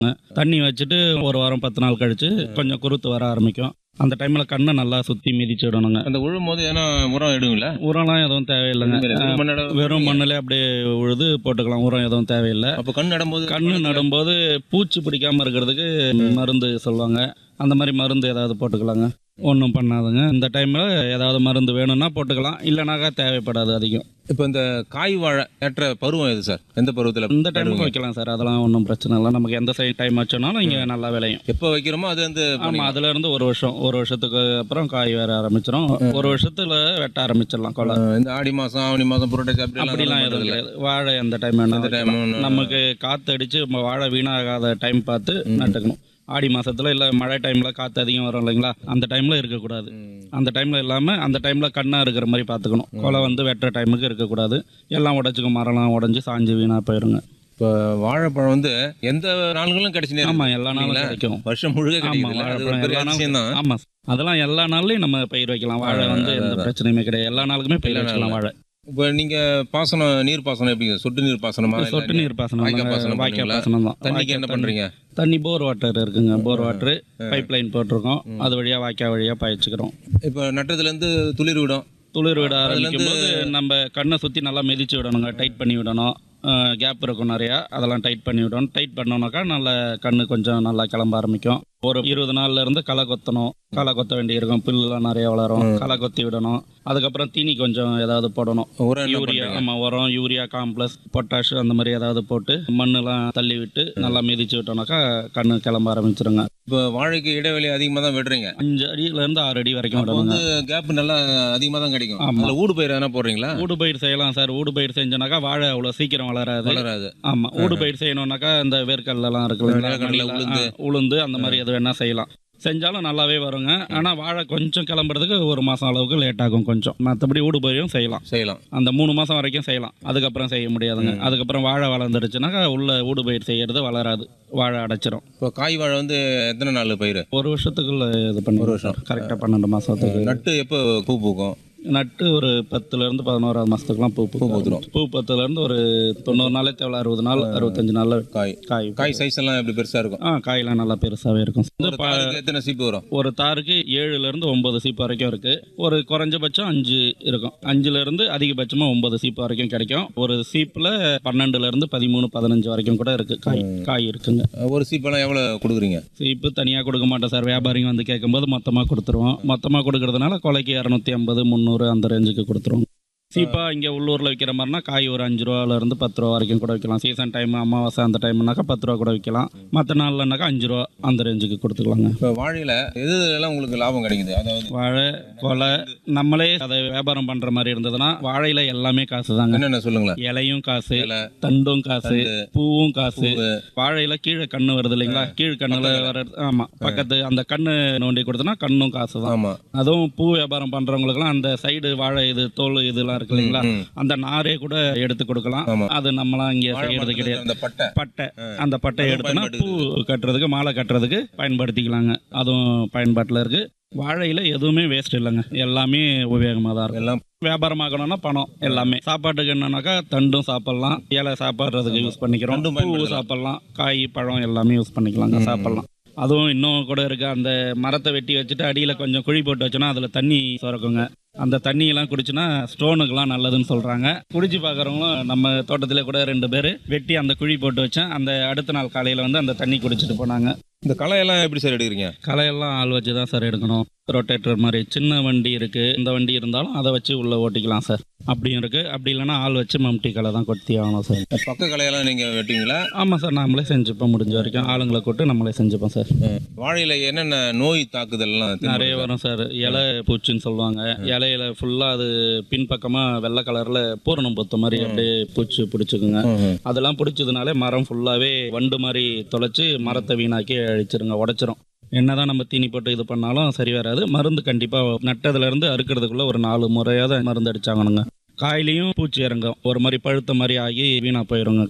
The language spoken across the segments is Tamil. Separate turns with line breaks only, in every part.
தண்ணி வச்சுட்டு ஒரு வாரம் பத்து நாள் கழிச்சு கொஞ்சம் குருத்து வர ஆரம்பிக்கும் அந்த டைம்ல கண்ணை நல்லா சுத்தி மிதிச்சு விடணுங்க
அந்த உழும் போது ஏன்னா உரம் எடுங்களா
உரம்லாம் எதுவும் தேவையில்லைங்க வெறும் மண்ணிலே அப்படியே உழுது போட்டுக்கலாம் உரம் எதுவும் தேவையில்லை
அப்ப கண் நடும்போது
கண்ணு நடும்போது பூச்சி பிடிக்காம இருக்கிறதுக்கு மருந்து சொல்லுவாங்க அந்த மாதிரி மருந்து ஏதாவது போட்டுக்கலாங்க ஒன்றும் பண்ணாதுங்க இந்த டைமில் ஏதாவது மருந்து வேணும்னா போட்டுக்கலாம் இல்லைனாக்கா தேவைப்படாது அதிகம்
இப்ப இந்த காய் வாழை ஏற்ற பருவம் எது சார் எந்த பருவத்துல
இந்த டைமுக்கு வைக்கலாம் சார் அதெல்லாம் ஒன்றும் பிரச்சனை இல்லை நமக்கு எந்த சைட் டைம் வச்சோனாலும் இங்கே நல்லா விளையும்
எப்ப வைக்கிறோமோ அது வந்து
ஆமாம் அதுல இருந்து ஒரு வருஷம் ஒரு வருஷத்துக்கு அப்புறம் காய் வேற ஆரம்பிச்சிடும் ஒரு வருஷத்துல வெட்ட ஆரம்பிச்சிடலாம் கொலை
அஹ், இந்த ஆடி மாசம் ஆவணி மாசம் புரட்டாசி அப்படி
அப்படிலாம் எதுவும் கிடையாது வாழை எந்த டைம் வேணா
எந்த time
வைக்கலாம். நமக்கு காத்து அடிச்சு ம- வாழை வீணாகாத டைம் பார்த்து நட்டுக்கணும் ஆடி மாசத்துல இல்ல மழை டைம்ல காத்து அதிகம் வரும் இல்லைங்களா அந்த டைம்ல இருக்கக்கூடாது அந்த டைம்ல இல்லாம அந்த டைம்ல கண்ணா இருக்கிற மாதிரி பார்த்துக்கணும் கொலை வந்து வெட்டுற டைமுக்கு இருக்கக்கூடாது எல்லாம் உடச்சிக்கும் மரம்லாம் உடஞ்சி சாஞ்சு வீணா போயிருங்க
இப்ப வாழைப்பழம் வந்து எந்த நாள்களும் கிடைச்சுனே
ஆமா
இருக்கு.
எல்லா நாளும்
இல்லைங்களா?
கிடைக்கும்
வருஷம் முழுக்க
ஆமா
கிடைக்குது அது ஒரு
வாழைப்பழம்
பெரிய
எல்லா
அதிசயம் தான்
நாளும் ஆமா அதெல்லாம் எல்லா நாள்லயும் நம்ம பயிர் வைக்கலாம் வாழை வந்து எந்த பிரச்சனையுமே கிடையாது எல்லா நாளுக்குமே பயிர்
எல்லா
வச்சுக்கலாம் வாழை
இப்ப நீங்க பாசனம் நீர் பாசனம் எப்படிங்க சொட்டு நீர் பாசனமா இல்ல
சொட்டு நீர் பாசனம்
வாய்க்கால்
தாங்க.
பாசனம்
வாய்க்கால்
பண்ணுவீங்களா?
பாசனம் தான்
தண்ணிக்கு என்ன
வாய்க்கால் தண்ணி-
பண்றீங்க
தண்ணி போர் வாட்டர் இருக்குங்க போர் வாட்டர் பைப் லைன் போட்டிருக்கோம் அது வழியா வாய்க்கால் வழியா பாய்ச்சிக்கிறோம்
இப்ப நட்டதுல இருந்து துளிர் விடும்
துளிர் விட
அதுல
ஆரம்பிக்கும் போது நம்ம கண்ணை சுற்றி நல்லா மிதிச்சு விடணுங்க டைட் பண்ணி விடணும் கேப் இருக்கும் நிறையா அதெல்லாம் டைட் பண்ணி விடணும் டைட் பண்ணோம்னாக்கா நல்ல கண்ணு கொஞ்சம் நல்லா கிளம்ப ஆரம்பிக்கும் ஒரு இருபது நாள்ல இருந்து களை கொத்தணும் களை கொத்த வேண்டி இருக்கும் புல்லுலாம் நிறைய வளரும் களை கொத்தி விடணும் அதுக்கப்புறம் தீனி கொஞ்சம் ஏதாவது போடணும்
உரம் என்ன
யூரியா
பண்றீங்க?
ஆமா உரம் யூரியா காம்ப்ளஸ் பொட்டாஷ் அந்த மாதிரி ஏதாவது போட்டு மண்ணெல்லாம் தள்ளி விட்டு நல்லா மிதிச்சு விட்டோம்னாக்கா கண்ணு கிளம்ப ஆரம்பிச்சிருங்க
இப்ப வாழைக்கு இடைவெளி அதிகமா தான் விடுறீங்க
அஞ்சு அடியில இருந்து ஆறு அடி வரைக்கும்
அப்ப
விடணுங்க
வந்து கேப் நல்லா அதிகமா தான் கிடைக்கும்
ஆமா.
அதுல ஊடு பயிர் எதனா போடுறீங்களா
ஊடு பயிர் செய்யலாம் சார் ஊடு பயிர் செஞ்சோனாக்கா வாழை அவ்வளோ சீக்கிரம் வளராது
வளராது
ஆமா ஊடு பயிர் செய்யணும்னாக்கா இந்த வேர்க்கல்லாம் இருக்கு இல்லைங்களா?
நிலக்கடலை,
மண்ணில,
உளுந்து.
ஆ, உளுந்து அந்த மாதிரி எது வேணா செய்யலாம் செஞ்சாலும் நல்லாவே வருங்க ஆனா வாழை கொஞ்சம் கிளம்புறதுக்கு ஒரு மாசம் அளவுக்கு லேட் ஆகும் கொஞ்சம் மற்றபடி ஊடு பயிரும் செய்யலாம்
செய்யலாம்
அந்த மூணு மாசம் வரைக்கும் செய்யலாம் அதுக்கப்புறம் செய்ய முடியாதுங்க அதுக்கப்புறம் வாழை வளர்ந்துருச்சுனாக்கா உள்ள ஊடு பயிர் செய்யறது வளராது வாழை அடைச்சிரும்
இப்போ காய் வாழை வந்து எத்தனை நாள் பயிர்
ஒரு வருஷத்துக்குள்ள இது பண்ணி
ஒரு வருஷம்.
கரெக்டாக பன்னெண்டு மாசத்துக்கு
நட்டு எப்போ பூ பூக்கும்
நட்டு ஒரு பத்துல இருந்து பதினோராவது மாசத்துக்குலாம் பூ பூ
பூத்துரும்.
பூ பத்துல இருந்து ஒரு தொண்ணூறு நாளே தேவை அறுபது நாள் அறுபத்தஞ்சு நாள்ல
காய்
காய்
காய் சைஸ் எல்லாம் எப்படி பெருசா இருக்கும்
ஆ காயெல்லாம் நல்லா பெருசாவே இருக்கும் இந்த
ஒரு
ப-
தாருக்கு எத்தனை சீப்பு வரும்
ஒரு தாருக்கு ஏழுல இருந்து ஒன்பது சீப்பு வரைக்கும் இருக்கு ஒரு குறைஞ்சபட்சம் அஞ்சு இருக்கும் அஞ்சுல இருந்து அதிகபட்சமா ஒன்பது சீப்பு வரைக்கும் கிடைக்கும் ஒரு சீப்புல பன்னெண்டுல இருந்து பதிமூணு பதினஞ்சு வரைக்கும் கூட இருக்கு காய் காய் இருக்குங்க
ஒரு சீப்பெல்லாம் எவ்வளவு கொடுக்குறீங்க
சீப்பு தனியா கொடுக்க மாட்டோம் சார் வியாபாரிங்க வந்து கேட்கும்போது மொத்தமா கொடுத்துருவோம் மொத்தமா கொடுக்கறதுனால கொலைக்கு இரநூத்தி ஐம்பது முந்நூறு அந்த ரேஞ்சுக்கு கொடுத்துருவோம் சீப்பா இங்க உள்ளூர்ல விற்கிற மாதிரினா காய் ஒரு அஞ்சு ரூபால இருந்து பத்து ரூபா வரைக்கும் கூட விற்கலாம் சீசன் டைம் அமாவாசை அந்த டைம்னாக்கா பத்து ரூபா கூட விற்கலாம் மற்ற நாள்லனாக்கா அஞ்சு ரூபா அந்த ரேஞ்சுக்கு கொடுத்துக்கலாங்க
இப்போ வாழையில எது எல்லாம் உங்களுக்கு லாபம் கிடைக்குது அதாவது
வாழை கொலை நம்மளே அதை வியாபாரம் பண்ற மாதிரி இருந்ததுன்னா வாழையில எல்லாமே காசு தாங்க
என்னென்ன சொல்லுங்களேன்
இலையும் காசு
இலை,
தண்டும் காசு பூவும் காசு
பூவு.
வாழையில கீழே கண்ணு வருது இல்லைங்களா கீழ் கண்ணுல வர ஆமா பக்கத்து அந்த கண்ணு நோண்டி கொடுத்தனா கண்ணும் காசு தான்
ஆமா
அதுவும் பூ வியாபாரம் பண்றவங்களுக்குலாம் அந்த சைடு வாழை இது தோல் இதெல்லாம் இருக்கு இல்லைங்களா
ம்.
அந்த நாரே கூட எடுத்து கொடுக்கலாம்
ஆமா.
அது நம்மளாம் இங்க
வாழை
செய்யறது
மரத்துல
கிடையாது
அந்த பட்டை
பட்டை அந்த பட்டையை
அதுவும்
எடுத்தோன்னா பூ
பயன்படுது.
கட்டுறதுக்கு மாலை கட்டுறதுக்கு பயன்படுத்திக்கலாங்க அதுவும் பயன்பாட்டில் இருக்கு வாழையில எதுவுமே வேஸ்ட் இல்லைங்க எல்லாமே உபயோகமாக தான் இருக்கும்
எல்லாம்
வியாபாரமாகணும்னா பணம் எல்லாமே சாப்பாட்டுக்கு என்னன்னாக்கா தண்டும் சாப்பிடலாம் இலை சாப்பிட்றதுக்கு யூஸ் பண்ணிக்கிறோம்
தண்டும்
பூ
பயன்படுத்தலாம்.
சாப்பிடலாம் காய் பழம் எல்லாமே யூஸ் பண்ணிக்கலாங்க சாப்பிடலாம் அதுவும் இன்னும் கூட இருக்கு அந்த மரத்தை வெட்டி வச்சுட்டு அடியில் கொஞ்சம் குழி போட்டு வச்சோன்னா அதில் தண்ணி சுரக்குங்க அந்த தண்ணியெல்லாம் குடிச்சுன்னா ஸ்டோனுக்குலாம் நல்லதுன்னு சொல்கிறாங்க குடிச்சு பார்க்குறவங்களும் நம்ம தோட்டத்திலே கூட ரெண்டு பேர் வெட்டி அந்த குழி போட்டு வச்சேன் அந்த அடுத்த நாள் காலையில் வந்து அந்த தண்ணி குடிச்சிட்டு போனாங்க
இந்த களையெல்லாம் எப்படி சார் எடுக்கிறீங்க
களையெல்லாம் ஆள் வச்சு தான் சார் எடுக்கணும் ரொட்டேட்டர் மாதிரி சின்ன வண்டி இருக்கு இந்த வண்டி இருந்தாலும் அதை வச்சு உள்ள ஓட்டிக்கலாம் சார் அப்படியும் இருக்கு அப்படி இல்லைன்னா ஆள் வச்சு மம்டி களை தான் கொத்தி ஆகணும் சார்
பக்க களையெல்லாம் நீங்க வெட்டுவீங்களா
ஆமாம் சார் நாமளே செஞ்சுப்போம் முடிஞ்ச வரைக்கும் ஆளுங்களை கூட்டு நம்மளே செஞ்சுப்போம் சார்
வாழையில என்னென்ன நோய் தாக்குதல்லாம் தெரியுமா?
நிறைய வரும் சார் இலை பூச்சின்னு சொல்லுவாங்க இலையில ஃபுல்லாக அது பின்பக்கமாக வெள்ளை கலரில் பூரணம் பொத்த மாதிரி அப்படியே பூச்சி பிடிச்சிக்குங்க
ம்.
அதெல்லாம் பிடிச்சதுனாலே மரம் ஃபுல்லாகவே வண்டு மாதிரி தொலைச்சி மரத்தை வீணாக்கி அழிச்சிருங்க உடைச்சிரும் என்னதான் நம்ம தீனி போட்டு இது பண்ணாலும் சரி வராது மருந்து கண்டிப்பாக நட்டதுலேருந்து அறுக்கிறதுக்குள்ள ஒரு நாலு முறையாவது மருந்து அடிச்சாங்கணுங்க காயிலையும் பூச்சி இறங்கும் ஒரு மாதிரி பழுத்த மாதிரி ஆகி வீணாக போயிருங்க காய்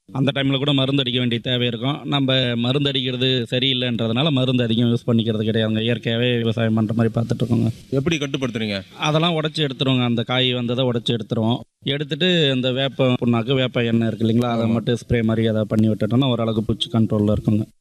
அந்த டைமில் கூட மருந்து அடிக்க வேண்டிய தேவை இருக்கும் நம்ம மருந்து அடிக்கிறது சரியில்லைன்றதுனால மருந்து அதிகம் யூஸ் பண்ணிக்கிறது கிடையாதுங்க இயற்கையாகவே விவசாயம் பண்ணுற மாதிரி பார்த்துட்டு இருக்கோங்க
எப்படி கட்டுப்படுத்துறீங்க
அதெல்லாம் உடச்சி எடுத்துருவோங்க அந்த காய் வந்ததை உடச்சி எடுத்துருவோம் எடுத்துட்டு இந்த வேப்ப புண்ணாக்கு வேப்ப எண்ணெய் இருக்கு இல்லைங்களா அதை மட்டும் ஸ்ப்ரே மாதிரி அதை பண்ணி விட்டுட்டோம்னா ஓரளவுக்கு பூச்சி கண்ட்ரோலில் இருக்குங்க